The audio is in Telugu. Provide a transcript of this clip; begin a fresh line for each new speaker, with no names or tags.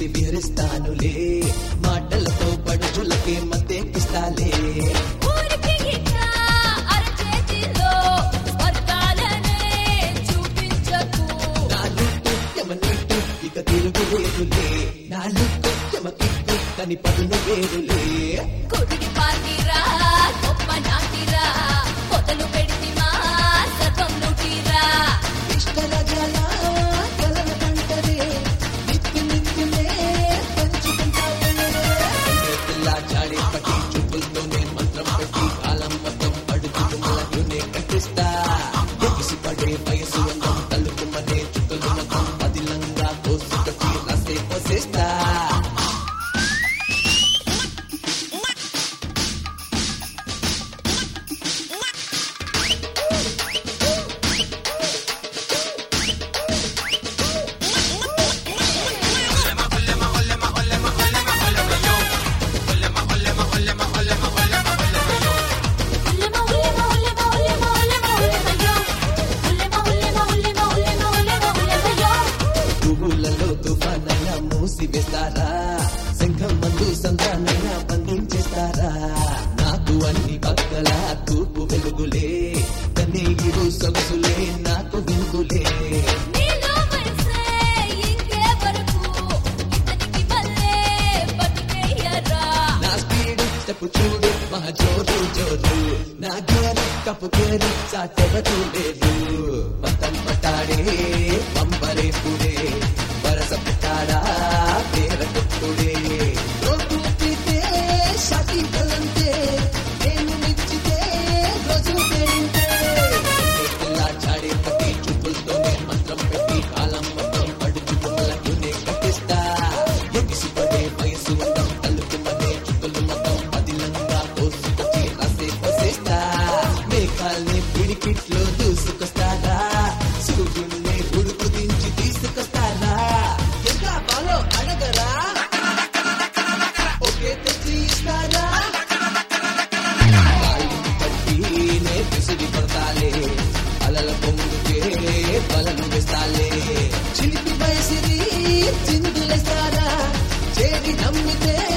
విసిరి విహరిస్తానులే మాటలతో పడుచులకే మత్తెక్కిస్తాలే
ఊరికి ఇంకా అరచేతిలో స్వర్గాలనే చూపించకు
నాలుగు యమనీటు ఇక తిరుగులేదులే నాలుగు యమకిట్టు కని పదును వేరులే
కుడికి పార్టీరా గొప్ప నాటిరా మొదలు పెడితిమా సర్వం లూటిరా
ఇష్టరాజాల కలల పంటలే నిత్య నిత్యమే పంచుకుంటావే పిల్ల చాడి పట్టి చూపులతోనే మంత్రం పెట్టి కాలం మొత్తం అడుగుతూ మలకునే కట్టిస్తా ఎగిసి పడే వయసు అందం తలుపుమనే చుక్కలు మతం పదిలంగా కోసుకొచ్చి రాసే పోసేస్తా
ఉల్లెమ ఉల్లెమ ఉల్లెమ ఉల్లెమ ఉల్లెమ ఉల్లెమయ్యో ఉల్లెమ ఉల్లెమ ఉల్లెమ ఉల్లెమ ఉల్లెమ ఉల్లెమయ్యో
పువ్వులలో తుఫానైనా మూసివేస్తారా శంఖం మందు సంతానైనా బంధించేస్తారా నాకు అన్ని పక్కల తూపు వెలుగులే కన్నీరు సొగసులే నాకు వింకులే
నీలో వయసే ఇంకే వరకు ఇతనికి మళ్ళే బతికేయరా
నా స్పీడు స్టెప్ చూడు మహా జోరు జోరు నా గేరు కప్పు గేరు సాటెవరు లేదు పతం పట్టాడే పంపరే పుడే వరస పెట్టాడా పేర కొట్టుడే రోడ్డు తీతే షాకి బలంతే నేను నిచ్చితే రోజు పేరింటే పిల్ల చాడే పట్టి చూపులతోనే మంత్రం పెట్టి కాలం మొత్తం పడుచు బొమ్మలకునే కట్టిస్తా ఎగిసి పడే వయసు అందం తలుపుమనే చుక్కలు మొత్తం పదిలంగా కోసుకొచ్చి రాసే పోసేస్తా మేఘాల్ని పిడికిట్లో దూసుకొస్తారా సూర్యున్నే ఉడుకు దించి తీసుకొస్తారా ఎంత బాలో అడగరా ఒకే తెచ్చి ఇస్తారా కాళ్ళు పట్టి నే పిసిడి పడతాలే అలల పొంగుకే బలను వేస్తాలే చిలిపి వయసిరి చిందులేస్తారా చేరి నమ్మితే